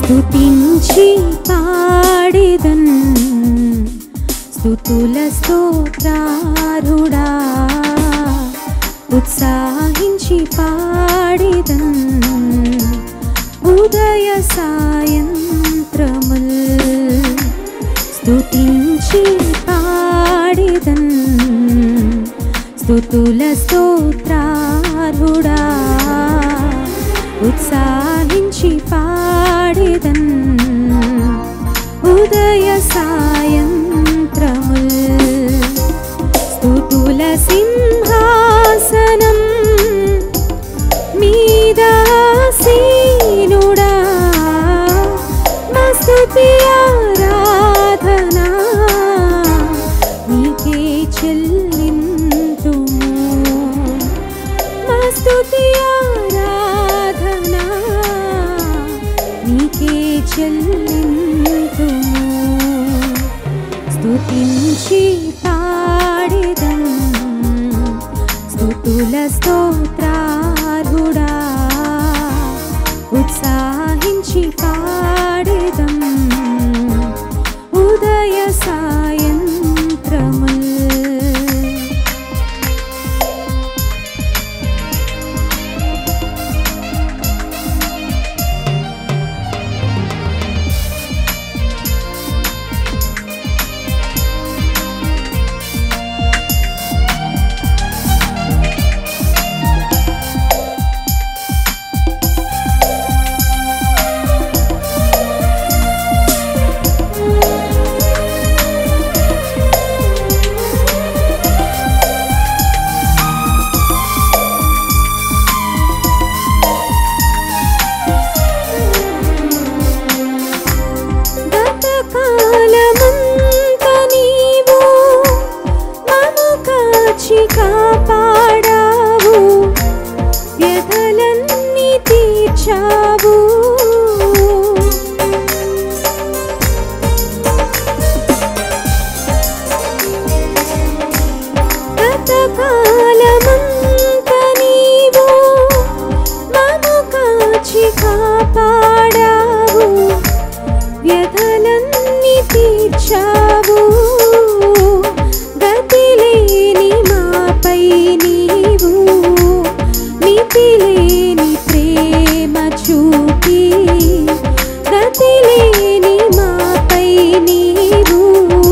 స్తుతించి పాడేదన్ స్తుతుల స్తోత్రారుడా ఉత్సాహించి పాడేదన్ ఉదయ సాయంత్రముల్ స్తుతించి పాడేదన్ స్తుతుల స్తోత్రారుడా ఉత్సాహించి పాడేదన్ ఉదయ సాయంత్రముల్ స్తుతుల సింహాసనం మీదాసీనుడా మా స్తుతి ఆరాధనా నీకే చెల్లింతుము మా స్తుతి ఆరాధనా నీకే చెల్లింతుము స్తుతించి పాడేదం స్తుతుల స్తోత్రారుడా ఉత్సాహించి పాడేదం ఉదయ సాయంత్రముల్ గతకాలమంత నీవు మము కాచి కాపాడావు వ్యధలన్నీ తీర్చావు గతకాలమంత నీవు మము కాచి కాపాడావు వ్యధలన్నీ తీర్చావు గతిలేని మాపై నీవు మితిలేని ప్రేమ చూపి గతిలేని మాపై నీవు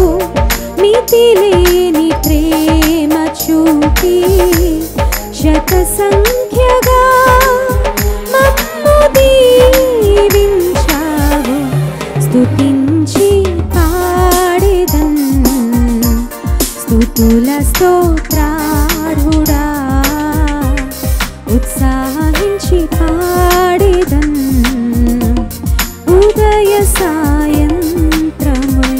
మితిలేని ప్రేమ చూపి శత సంఖ్యగా మమ్ము దీవించావు స్తుతించి పాడేదన్ స్తుతుల స్తోత్రారుడా ఉత్సాహించి పాడేదన్ ఉదయ సాయంత్రముల్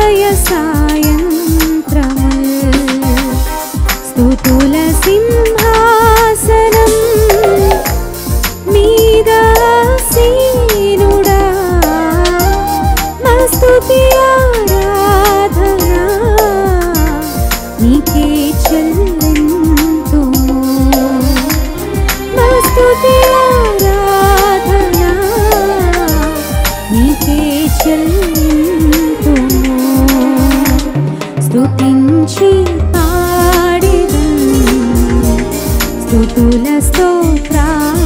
ఉదయ సాయంత్రముల్ స్తుతుల సింహాసనం మీద సీనుడా మస్తుతి ఆరాధన నీకే చెల్లింతుము మస్తుతి ఆరాధన నీకే చెల్లింతుము స్తుతించి పాడిదం స్తుతుల స్తోత్రాలు